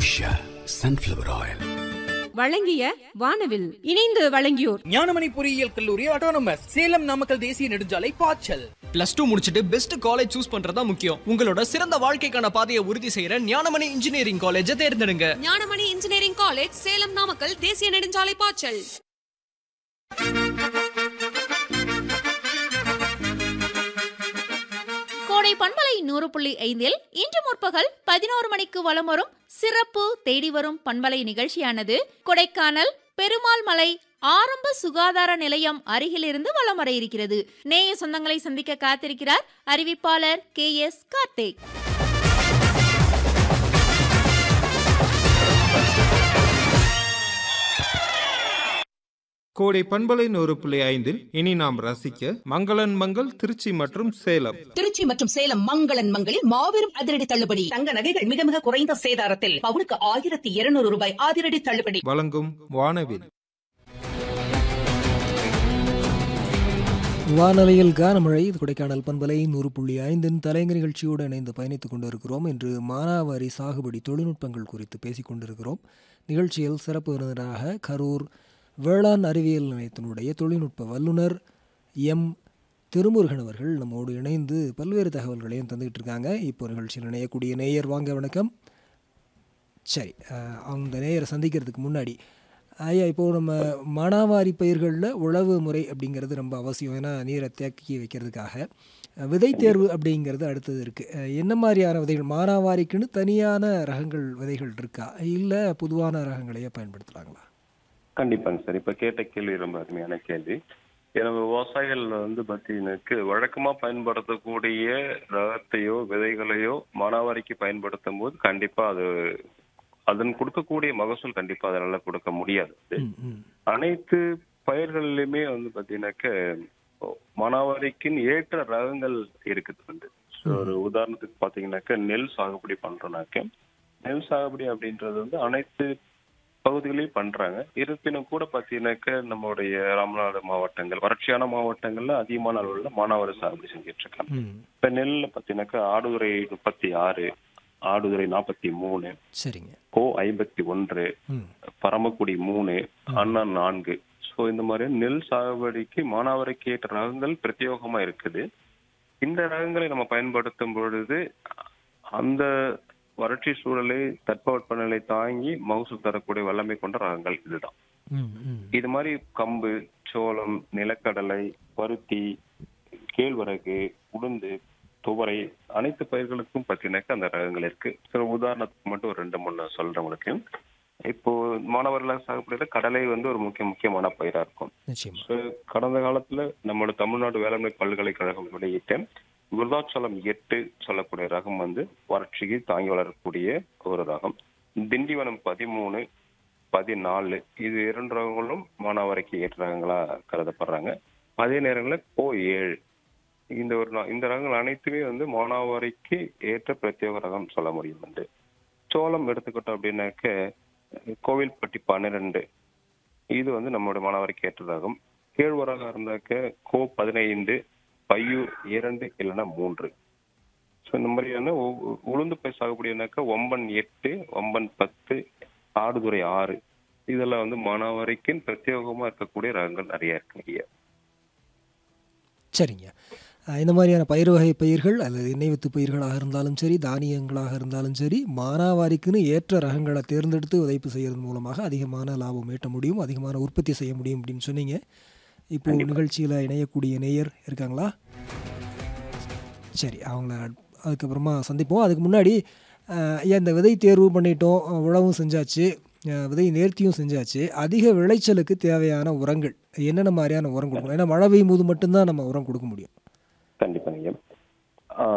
Usha sunflower oil வழங்கிய வானவில் இணைந்து வழங்கியோர் ஞானமணி பொறியியல் கல்லூரி ஆட்டோனமஸ் சேலம் நாமக்கல் தேசிய நெடுஞ்சாலை பாய்ச்சல் பிளஸ் டூ முடிச்சிட்டு பெஸ்ட் காலேஜ் சூஸ் பண்றதா முக்கியம் உங்களோட சிறந்த வாழ்க்கைக்கான பாதையை உறுதி செய்யற ஞானமணி இன்ஜினியரிங் காலேஜை தேர்ந்தெடுங்க ஞானமணி இன்ஜினியரிங் காலேஜ் சேலம் நாமக்கல் தேசிய நெடுஞ்சாலை பாய்ச்சல் கோடை பண்பலை நூறு புள்ளி ஐந்தில் இன்று முற்பகல் பதினோரு மணிக்கு வலம் வரும் சிறப்பு தேடி வரும் பண்பலை நிகழ்ச்சியானது கொடைக்கானல் பெருமாள் மலை ஆரம்ப சுகாதார நிலையம் அருகிலிருந்து வலம் வர இருக்கிறது நேய சொந்தங்களை சந்திக்க காத்திருக்கிறார் அறிவிப்பாளர் கே எஸ் கார்த்திக் கோடை பண்பலை நூறு புள்ளி ஐந்தில் இனி நாம் ரசிக்க மங்களன் மங்கள் திருச்சி மற்றும் சேலம் திருச்சி மற்றும் சேலம் மங்களன் மங்களில் மாபெரும் அதிரடி தள்ளுபடி தங்க நகைகள் மிக மிக குறைந்த சேதாரத்தில் பவுனுக்கு ஆயிரத்தி இருநூறு ரூபாய் அதிரடி தள்ளுபடி வழங்கும் வானவில் வானலையில் கானமழை இது கொடைக்கானல் பண்பலை நூறு புள்ளி ஐந்தின் தலைங்க நிகழ்ச்சியோடு இணைந்து பயணித்துக் கொண்டிருக்கிறோம் இன்று மானாவாரி சாகுபடி தொழில்நுட்பங்கள் குறித்து பேசிக் கொண்டிருக்கிறோம் நிகழ்ச்சியில் சிறப்பு விருந்தினராக கரூர் வேளாண் அறிவியல் நிலையத்தினுடைய தொழில்நுட்ப வல்லுனர் எம் திருமுருகன் அவர்கள் நம்மோடு இணைந்து பல்வேறு தகவல்களையும் தந்துகிட்டு இருக்காங்க இப்போ நிகழ்ச்சியில் இணையக்கூடிய நேயர் வாங்க வணக்கம் சரி அஹ், அந்த நேயரை சந்திக்கிறதுக்கு முன்னாடி ஐயா இப்போது நம்ம மானாவாரி பயிர்களில் உழவு முறை அப்படிங்கிறது ரொம்ப அவசியம் ஏன்னா நீரை தேக்கி வைக்கிறதுக்காக அஹ், விதை தேர்வு அப்படிங்கிறது அடுத்தது இருக்குது என்ன மாதிரியான விதைகள் மானாவாரிக்குன்னு தனியான ரகங்கள் விதைகள் இருக்கா இல்லை பொதுவான ரகங்களையே பயன்படுத்தலாங்களா கண்டிப்பாங்க சார் இப்ப கேட்ட கேள்வி ரொம்ப அருமையான கேள்வி ஏன்னா விவசாயிகள் வந்து பார்த்தீங்கன்னாக்கு வழக்கமா பயன்படுத்தக்கூடிய ரகத்தையோ விதைகளையோ மானாவாரிக்கு பயன்படுத்தும் போது கண்டிப்பா அது அதன் கொடுக்கக்கூடிய மகசூல் கண்டிப்பா அதனால கொடுக்க முடியாது ம் ம் அனைத்து பயிர்களிலுமே வந்து பாத்தீங்கன்னாக்க மானாவாரிக்குன்னு ஏற்ற ரகங்கள் இருக்குது வந்து So, ஒரு உதாரணத்துக்கு பாத்தீங்கன்னாக்க நெல் சாகுபடி பண்றோம்னாக்க நெல் சாகுபடி அப்படின்றது வந்து அனைத்து பகுதிகளையும் பண்றாங்க இருப்பினும் கூட பாத்தீங்கன்னாக்க நம்மளுடைய ராமநாடு மாவட்டங்கள் வறட்சியான மாவட்டங்கள்ல அதிகமான அளவுல மானாவாரி சாகுபடி செஞ்சுட்டு இருக்காங்க ம் இப்ப நெல்ல பாத்தீங்கன்னாக்கா ஆடுதுறை முப்பத்தி ஆறு ஆடுதுறை நாற்பத்தி மூணு சரிங்க கோ ஐம்பத்தி ஒன்று ம் பரமக்குடி மூணு அண்ணா நான்கு ஸோ இந்த மாதிரி நெல் சாகுபடிக்கு மானாவாரிக்கு ஏற்ற ரகங்கள் பிரத்யேகமா இருக்குது இந்த ரகங்களை நம்ம பயன்படுத்தும் பொழுது அந்த வறட்சி சூழலை தட்பவெப்பநிலை தாங்கி மகசூல் தரக்கூடிய வல்லமை கொண்ட ரகங்கள் இதுதான் ம் ம் இது மாதிரி கம்பு சோளம் நிலக்கடலை பருத்தி கேழ்வரகு உளுந்து துவரை அனைத்து பயிர்களுக்கும் பார்த்தீங்கன்னாக்கா அந்த ரகங்கள் இருக்கு சில உதாரணத்துக்கு மட்டும் ஒரு ரெண்டு மூணு சொல்றேன் உங்களுக்கு இப்போ மாணவர்களாக சாகுபடியில கடலை வந்து ஒரு முக்கிய முக்கியமான பயிரா இருக்கும் நிச்சயமா So, கடந்த காலத்துல நம்மளோட தமிழ்நாடு வேளாண்மை பல்கலைக்கழகம் வெளியிட்ட விருதாச்சலம் எட்டு சொல்லக்கூடிய ரகம் வந்து வறட்சிக்கு தாங்கி வளரக்கூடிய ஒரு ரகம் திண்டிவனம் பதிமூணு பதினாலு இது இரண்டு ரகங்களும் மானாவாரிக்கு ஏற்ற ரகங்களா கருதப்படுறாங்க அதே நேரங்களில் கோ ஏழு இந்த ஒரு நா- இந்த ரகங்கள் அனைத்துமே வந்து மானாவாரிக்கு ஏற்ற பிரத்யேக ரகம் சொல்ல முடியும் வந்து சோளம் எடுத்துக்கிட்டோம் அப்படின்னாக்க கோவில்பட்டி பன்னிரெண்டு இது வந்து நம்மளோட மாணவருக்கு ஏற்ற ரகம் கேழ்வரகா இருந்தாக்க கோ பதினைந்து பையூர் இரண்டு இல்லைன்னா மூன்று ஸோ இந்த மாதிரியான உ- உளுந்து பயிர் சாகுபடினாக்கா ஒம்பன் எட்டு ஒம்பன் பத்து ஆடுதுறை ஆறு இதெல்லாம் வந்து மானாவாரிக்கு பிரத்யேகமா இருக்கக்கூடிய ரகங்கள் நிறைய இருக்கு ஐயா சரிங்க அஹ் இந்த மாதிரியான பயிர் வகை பயிர்கள் அல்லது எண்ணெய் வித்து பயிர்களாக இருந்தாலும் சரி தானியங்களாக இருந்தாலும் சரி மானாவாரிக்குன்னு ஏற்ற ரகங்களை தேர்ந்தெடுத்து விதைப்பு செய்யறது மூலமாக அதிகமான லாபம் ஈட்ட முடியும் அதிகமான உற்பத்தி செய்ய முடியும் அப்படின்னு சொன்னீங்க இப்போ நிகழ்ச்சியில் இணையக்கூடிய நேயர் இருக்காங்களா சரி அவங்கள அதுக்கப்புறமா சந்திப்போம் அதுக்கு முன்னாடி அஹ், ஐயா இந்த விதை தேர்வு பண்ணிட்டோம் அஹ், உழவும் செஞ்சாச்சு அஹ், விதை நேர்த்தியும் செஞ்சாச்சு அதிக விளைச்சலுக்கு தேவையான உரங்கள் என்னென்ன மாதிரியான உரம் கொடுக்கணும் ஏன்னா மழை பெய்யும் போது மட்டும்தான் நம்ம உரம் கொடுக்க முடியும் கண்டிப்பா ஐயா